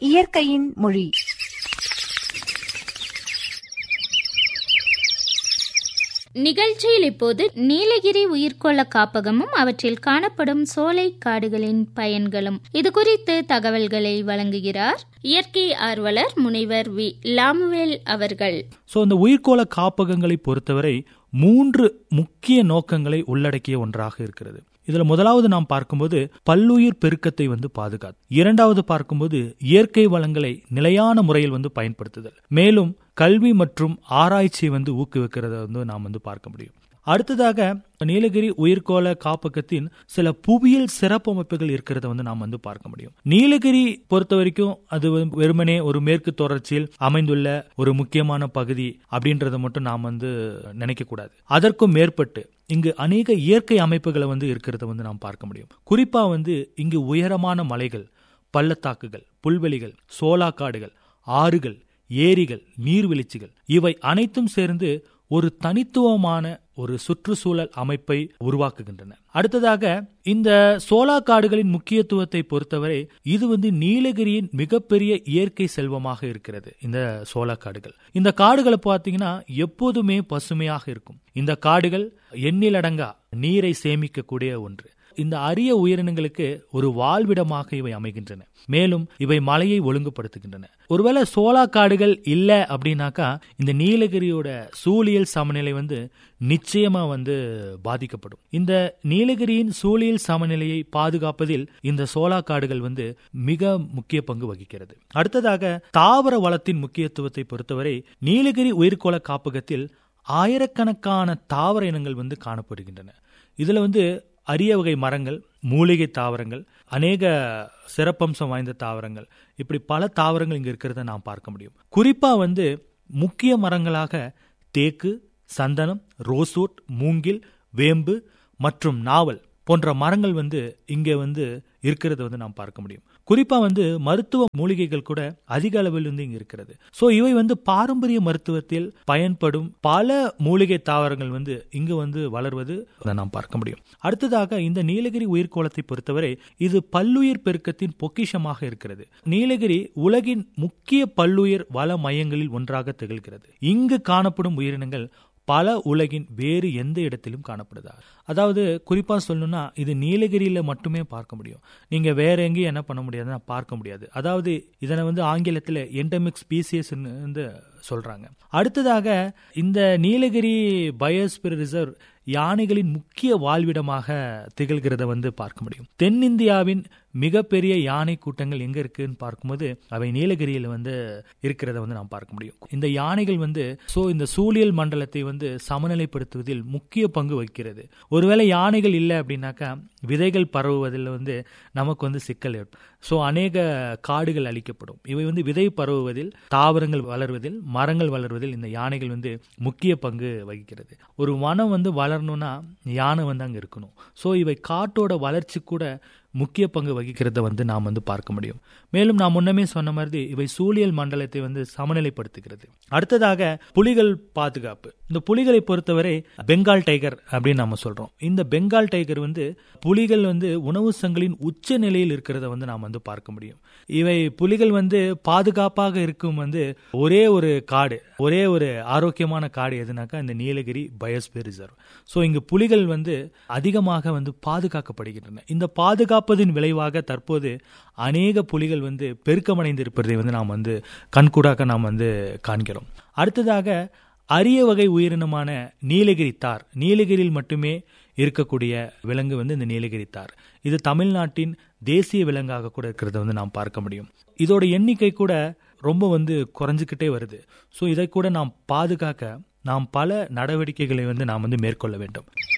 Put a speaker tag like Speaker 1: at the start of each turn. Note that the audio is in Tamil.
Speaker 1: இயற்கையின் மொழி
Speaker 2: நிகழ்ச்சியில் இப்போது நீலகிரி உயிர்கோள காப்பகமும் அவற்றில் காணப்படும் சோலை காடுகளின் பயன்களும் இது குறித்து தகவல்களை வழங்குகிறார் இயற்கை ஆர்வலர் முனைவர் வி லாமுவேல் அவர்கள்
Speaker 3: ஸோ இந்த உயிர்கோள காப்பகங்களை பொறுத்தவரை மூன்று முக்கிய நோக்கங்களை உள்ளடக்கிய ஒன்றாக இருக்கிறது இதுல முதலாவது நாம் பார்க்கும்போது பல்லுயிர் பெருக்கத்தை வந்து பாதுகாத்து இரண்டாவது பார்க்கும்போது இயற்கை வளங்களை நிலையான முறையில் வந்து பயன்படுத்துதல் மேலும் கல்வி மற்றும் ஆராய்ச்சியை வந்து ஊக்குவிக்கிறத வந்து நாம் வந்து பார்க்க முடியும் அடுத்ததாக நீலகிரி உயிர்கோள காப்பகத்தின் சில புவியியல் சிறப்பமைப்புகள் இருக்கிறத வந்து நாம் வந்து பார்க்க முடியும் நீலகிரி பொறுத்த வரைக்கும் அது வந்து வெறுமனே ஒரு மேற்கு தொடர்ச்சியில் அமைந்துள்ள ஒரு முக்கியமான பகுதி அப்படின்றத மட்டும் நாம் வந்து நினைக்க கூடாது அதற்கும் மேற்பட்டு இங்கு அநேக இயற்கை அமைப்புகளை வந்து இருக்கிறத வந்து நாம் பார்க்க முடியும் குறிப்பா வந்து இங்கு உயரமான மலைகள் பள்ளத்தாக்குகள் புல்வெளிகள் சோலா காடுகள் ஆறுகள் ஏரிகள் நீர்வீழ்ச்சிகள் இவை அனைத்தும் சேர்ந்து ஒரு தனித்துவமான ஒரு சுற்றுச்சூழல் அமைப்பை உருவாக்குகின்றன அடுத்ததாக இந்த சோலா காடுகளின் முக்கியத்துவத்தை பொறுத்தவரை இது வந்து நீலகிரியின் மிகப்பெரிய இயற்கை செல்வமாக இருக்கிறது இந்த சோலா காடுகள் இந்த காடுகளை பார்த்தீங்கன்னா எப்போதுமே பசுமையாக இருக்கும் இந்த காடுகள் எண்ணிலடங்கா நீரை சேமிக்கக்கூடிய ஒன்று இந்த அரிய உயிரினங்களுக்கு ஒரு வாழ்விடமாக இவை அமைகின்றன மேலும் இவை மலையை ஒழுங்குபடுத்துகின்றன ஒருவேளை சோலா காடுகள் இல்ல அப்படின்னாக்கா இந்த நீலகிரியோட சூழியல் சமநிலை வந்து நிச்சயமா வந்து பாதிக்கப்படும் இந்த நீலகிரியின் சூழியல் சமநிலையை பாதுகாப்பதில் இந்த சோலா காடுகள் வந்து மிக முக்கிய பங்கு வகிக்கிறது அடுத்ததாக தாவர வளத்தின் முக்கியத்துவத்தை பொறுத்தவரை நீலகிரி உயிர்கோள காப்பகத்தில் ஆயிரக்கணக்கான தாவர இனங்கள் வந்து காணப்படுகின்றன இதுல வந்து அரிய வகை மரங்கள் மூலிகை தாவரங்கள் அநேக சிறப்பம்சம் வாய்ந்த தாவரங்கள் இப்படி பல தாவரங்கள் இங்க இருக்கிறத நாம் பார்க்க முடியும் குறிப்பா வந்து முக்கிய மரங்களாக தேக்கு சந்தனம் ரோஸ்வுட் மூங்கில் வேம்பு மற்றும் நாவல் போன்ற மரங்கள் வந்து இங்க வந்து இருக்கிறத வந்து நாம் பார்க்க முடியும் குறிப்பா வந்து மருத்துவ மூலிகைகள் கூட அதிக அளவில் வந்து இங்க இருக்கிறது சோ இவை வந்து பாரம்பரிய மருத்துவத்தில் பயன்படும் பல மூலிகை தாவரங்கள் வந்து இங்கு வந்து வளர்வது நாம் பார்க்க முடியும் அடுத்ததாக இந்த நீலகிரி உயிர்கோளத்தை பொறுத்தவரை இது பல்லுயிர் பெருக்கத்தின் பொக்கிஷமாக இருக்கிறது நீலகிரி உலகின் முக்கிய பல்லுயிர் வள மையங்களில் ஒன்றாக திகழ்கிறது இங்கு காணப்படும் உயிரினங்கள் பல உலகின் வேறு எந்த இடத்திலும் காணப்படுதா அதாவது குறிப்பா சொல்லணும்னா இது நீலகிரியில மட்டுமே பார்க்க முடியும் நீங்க வேற எங்கேயும் என்ன பண்ண முடியாதுன்னா பார்க்க முடியாது அதாவது இதனை வந்து ஆங்கிலத்தில் என்டமிக் ஸ்பீசியஸ் வந்து சொல்றாங்க அடுத்ததாக இந்த நீலகிரி பயோஸ்பியர் ரிசர்வ் யானைகளின் முக்கிய வாழ்விடமாக திகழ்கிறத வந்து பார்க்க முடியும் தென்னிந்தியாவின் மிகப்பெரிய யானை கூட்டங்கள் எங்க இருக்குன்னு பார்க்கும்போது அவை நீலகிரியில் வந்து இருக்கிறத வந்து நாம் பார்க்க முடியும் இந்த யானைகள் வந்து சோ இந்த சூழியல் மண்டலத்தை வந்து சமநிலைப்படுத்துவதில் முக்கிய பங்கு வகிக்கிறது ஒருவேளை யானைகள் இல்லை அப்படின்னாக்கா விதைகள் பரவுவதில் வந்து நமக்கு வந்து சிக்கல் ஏற்படும் ஸோ அநேக காடுகள் அழிக்கப்படும் இவை வந்து விதை பரவுவதில் தாவரங்கள் வளர்வதில் மரங்கள் வளர்வதில் இந்த யானைகள் வந்து முக்கிய பங்கு வகிக்கிறது ஒரு வனம் வந்து வளரணும்னா யானை வந்து அங்கே இருக்கணும் ஸோ இவை காட்டோட வளர்ச்சி கூட முக்கிய பங்கு வகிக்கிறத வந்து நாம் வந்து பார்க்க முடியும் மேலும் நான் முன்னமே சொன்ன மாதிரி இவை சூழியல் மண்டலத்தை வந்து சமநிலைப்படுத்துகிறது அடுத்ததாக புலிகள் பாதுகாப்பு இந்த புலிகளை பொறுத்தவரை பெங்கால் டைகர் அப்படின்னு நம்ம சொல்றோம் இந்த பெங்கால் டைகர் வந்து புலிகள் வந்து உணவு சங்கிலின் உச்ச நிலையில் இருக்கிறத வந்து நாம் வந்து பார்க்க முடியும் இவை புலிகள் வந்து பாதுகாப்பாக இருக்கும் வந்து ஒரே ஒரு காடு ஒரே ஒரு ஆரோக்கியமான காடு எதுனாக்கா இந்த நீலகிரி பயோஸ்பியர் ரிசர்வ் ஸோ இங்கு புலிகள் வந்து அதிகமாக வந்து பாதுகாக்கப்படுகின்றன இந்த பாதுகாப்பதின் விளைவாக தற்போது அநேக புலிகள் வந்து பெருக்கமடைந்து இருப்பதை வந்து நாம் வந்து கண்கூடாக நாம் வந்து காண்கிறோம் அடுத்ததாக அரிய வகை உயிரினமான நீலகிரி தார் நீலகிரியில் மட்டுமே இருக்கக்கூடிய விலங்கு வந்து இந்த நீலகிரி தார் இது தமிழ்நாட்டின் தேசிய விலங்காக கூட இருக்கிறத வந்து நாம் பார்க்க முடியும் இதோட எண்ணிக்கை கூட ரொம்ப வந்து குறைஞ்சிக்கிட்டே வருது ஸோ இதை கூட நாம் பாதுகாக்க நாம் பல நடவடிக்கைகளை வந்து நாம் வந்து மேற்கொள்ள வேண்டும்